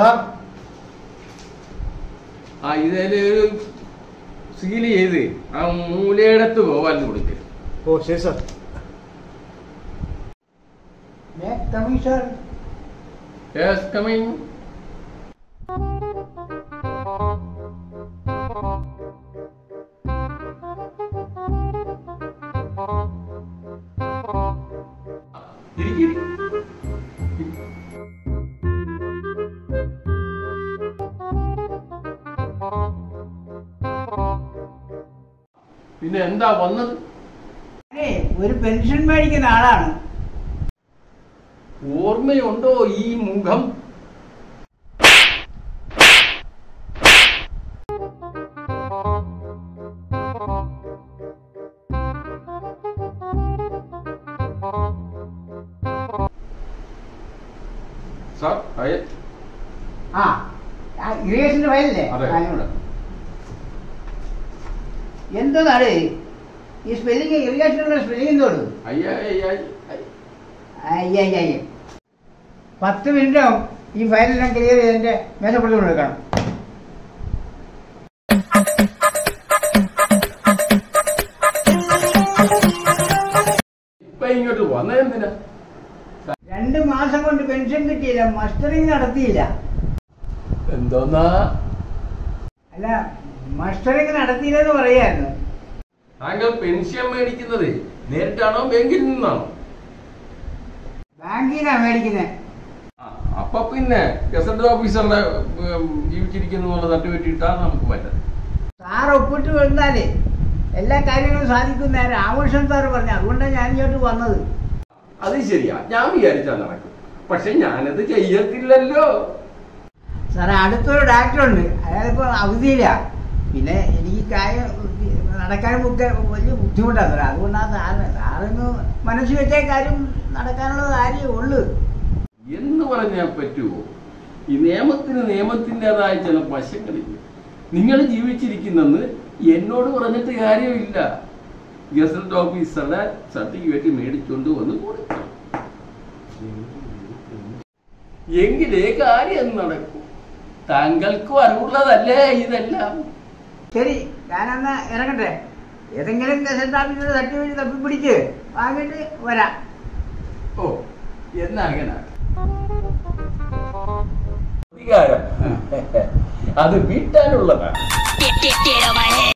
Sir ആ ഇതില് seal ചെയ്ത് ആ മൂലയിടത്ത് പോവാൻ കൊടുക്കുക ഓ ശരി sir coming sir Yes, coming. ഇരിക്ക്, ഇരിക്ക്. പിന്നെ എന്താ വന്നത് അതെ ഒരു പെൻഷൻ മേടിക്കുന്ന ആളാണ് ഓർമ്മയുണ്ടോ ഈ മുഖം സാർ അയ ആ ഇറിഗേഷന്റെ ഫയലല്ലേ അതെ. അതിനോട് എന്താണ് ഈ സ്പെല്ലിങ് ഇറിഗേഷനുള്ള സ്പെല്ലിംഗ് എന്തോട് അയ്യ അയ്യ അയ്യ അയ്യ അയ്യ അയ്യ പത്ത് മിനിറ്റും ഈ ഫയലെല്ലാം ക്ലിയർ ചെയ്ത് എന്റെ മേശപ്പുറത്ത് കൊടുക്കണം ഇപ്പൊ ഇങ്ങോട്ട് വന്നതെന്തിനാ രണ്ട് മാസം കൊണ്ട് പെൻഷൻ കിട്ടിയില്ല മസ്റ്ററിങ് നടത്തിയില്ല എന്തോന്നാ അല്ല മസ്റ്ററിങ് നടത്തിയില്ലെന്ന് പറയായിരുന്നു താങ്കൾ പെൻഷൻ മേടിക്കുന്നത് നേരിട്ടാണോ ബാങ്കിൽ നിന്നാണോ ബാങ്കിൽ നിന്നാണ് മേടിക്കുന്നത് ആ, അപ്പൊ പിന്നെ ഗസറ്റ് ഓഫീസറുടെ ഉം, ജീവിച്ചിരിക്കുന്നു എന്നുള്ള തട്ടുപറ്റിയിട്ടാ നമുക്ക് പറ്റത് സാർ ഒപ്പിട്ട് വന്നാലേ എല്ലാ കാര്യങ്ങളും സാധിക്കുന്ന രാമകൃഷ്ണൻ സാർ പറഞ്ഞു അതുകൊണ്ടാണ് ഞാൻ ഇങ്ങോട്ട് വന്നത് അത് ശരിയാ ഞാൻ വിചാരിച്ചാ നടക്കും പക്ഷെ ഞാനത് ചെയ്യത്തില്ലല്ലോ സാറേ അടുത്തൊരു ഡാക്ടറുണ്ട് അയാളിപ്പോ അവധിയില്ല പിന്നെ എനിക്ക് കാര്യം നടക്കാനും ഒക്കെ വലിയ ബുദ്ധിമുട്ടാണ് സാറേ അതുകൊണ്ടാണ് സാറിന് സാറിന് മനസ്സിൽ വെച്ച കാര്യം നടക്കാനുള്ള കാര്യമേ ഉള്ളൂ എന്ന് പറഞ്ഞാൽ പറ്റുമോ ഈ നിയമത്തിന് നിയമത്തിൻ്റെതായ ചില വശങ്ങളില്ല നിങ്ങൾ ജീവിച്ചിരിക്കുന്നെന്ന് എന്നോട് പറഞ്ഞിട്ട് കാര്യമില്ല ഗസറ്റ് ഓഫീസറുടെ സർട്ടിഫിക്കറ്റ് മേടിച്ചുകൊണ്ട് വന്ന് കൊടുക്കണം എങ്കിലേ കാര്യം നടക്കൂ താങ്കൾക്കും അറിവുള്ളതല്ലേ ഇതെല്ലാം ശരി ഞാനെന്നാ ഇറങ്ങട്ടെ ഏതെങ്കിലും ഗസറ്റ് ഓഫീസർ സർട്ടിഫിക്കറ്റ് തപ്പിപ്പിടിച്ച് വാങ്ങിയിട്ട് വരാം ഓ എന്നാ അങ്ങനെ അധികാരം അത് വീട്ടാനുള്ളതാണ് Get, get, get on my